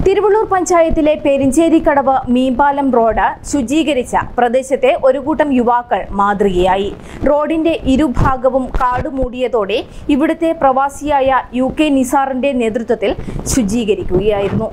തിരുവള്ളൂർ പഞ്ചായത്തിലെ പെരിഞ്ചേരിക്കടവ് മീമ്പാലം റോഡ് ശുചീകരിച്ച പ്രദേശത്തെ ഒരു കൂട്ടം യുവാക്കൾ മാതൃകയായി റോഡിന്റെ ഇരുഭാഗവും കാട് മൂടിയതോടെ ഇവിടുത്തെ പ്രവാസിയായ യു കെ നിസാറിന്റെ നേതൃത്വത്തിൽ ശുചീകരിക്കുകയായിരുന്നു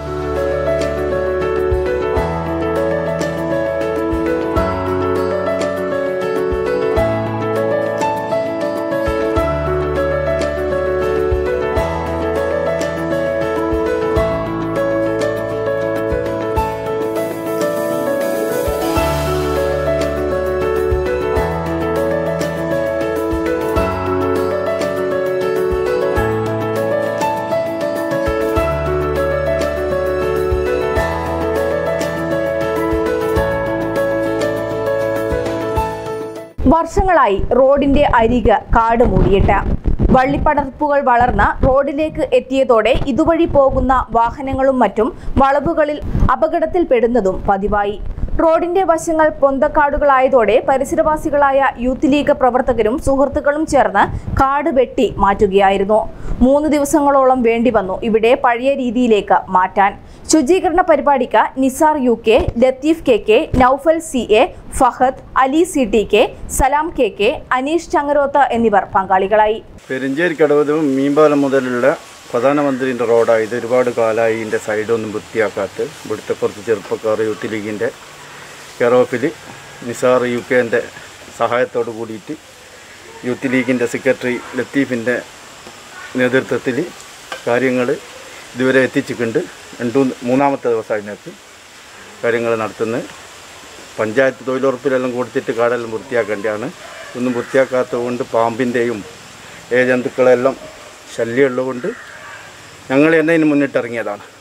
വർഷങ്ങളായി റോഡിന്റെ അരിക് കാട് മൂടിയിട്ട് വള്ളിപ്പടർപ്പുകൾ വളർന്ന് റോഡിലേക്ക് എത്തിയതോടെ ഇതുവഴി പോകുന്ന വാഹനങ്ങളും മറ്റും വളവുകളിൽ അപകടത്തിൽപ്പെടുന്നതും പതിവായി റോഡിന്റെ വശങ്ങൾ പൊന്തക്കാടുകളായതോടെ പരിസരവാസികളായ യൂത്ത് ലീഗ് പ്രവർത്തകരും സുഹൃത്തുക്കളും ചേർന്ന് കാട് വെട്ടി മാറ്റുകയായിരുന്നു മൂന്ന് ദിവസങ്ങളോളം വേണ്ടി വന്നു ഇവിടെ പഴയ രീതിയിലേക്ക് മാറ്റാൻ ശുചീകരണ പരിപാടിക്ക് Nisar U K Latheef K K Noufal C A Fahad Ali C T K Salam K K Aneesh Changaroth എന്നിവർ പങ്കാളികളായി പെരിഞ്ചേരിക്കടവ് മീൻപാലം മുതലുള്ള പ്രധാനമന്ത്രിൻ്റെ റോഡാണ് ഇത് ഒരുപാട് കാലമായി ഇതിൻ്റെ സൈഡൊന്നും വൃത്തിയാക്കാത്ത ഇവിടുത്തെ കുറച്ച് ചെറുപ്പക്കാർ യൂത്ത് ലീഗിൻ്റെ കെറോഫിൽ നിസാർ യു കെൻ്റെ സഹായത്തോട് കൂടിയിട്ട് യൂത്ത് ലീഗിൻ്റെ സെക്രട്ടറി ലത്തീഫിൻ്റെ നേതൃത്വത്തിൽ കാര്യങ്ങൾ ഇതുവരെ എത്തിച്ചിട്ടുണ്ട് രണ്ടു മൂന്നാമത്തെ ദിവസം അതിനകത്ത് കാര്യങ്ങൾ നടത്തുന്നത് പഞ്ചായത്ത് തൊഴിലുറപ്പിലെല്ലാം കൊടുത്തിട്ട് കാടെല്ലാം വൃത്തിയാക്കേണ്ടതാണ് ഒന്നും വൃത്തിയാക്കാത്തത് കൊണ്ട് പാമ്പിൻ്റെയും ഏജന്തുക്കളെല്ലാം ശല്യമുള്ളതുകൊണ്ട് ഞങ്ങൾ തന്നെ ഇതിന് മുന്നിട്ടിറങ്ങിയതാണ്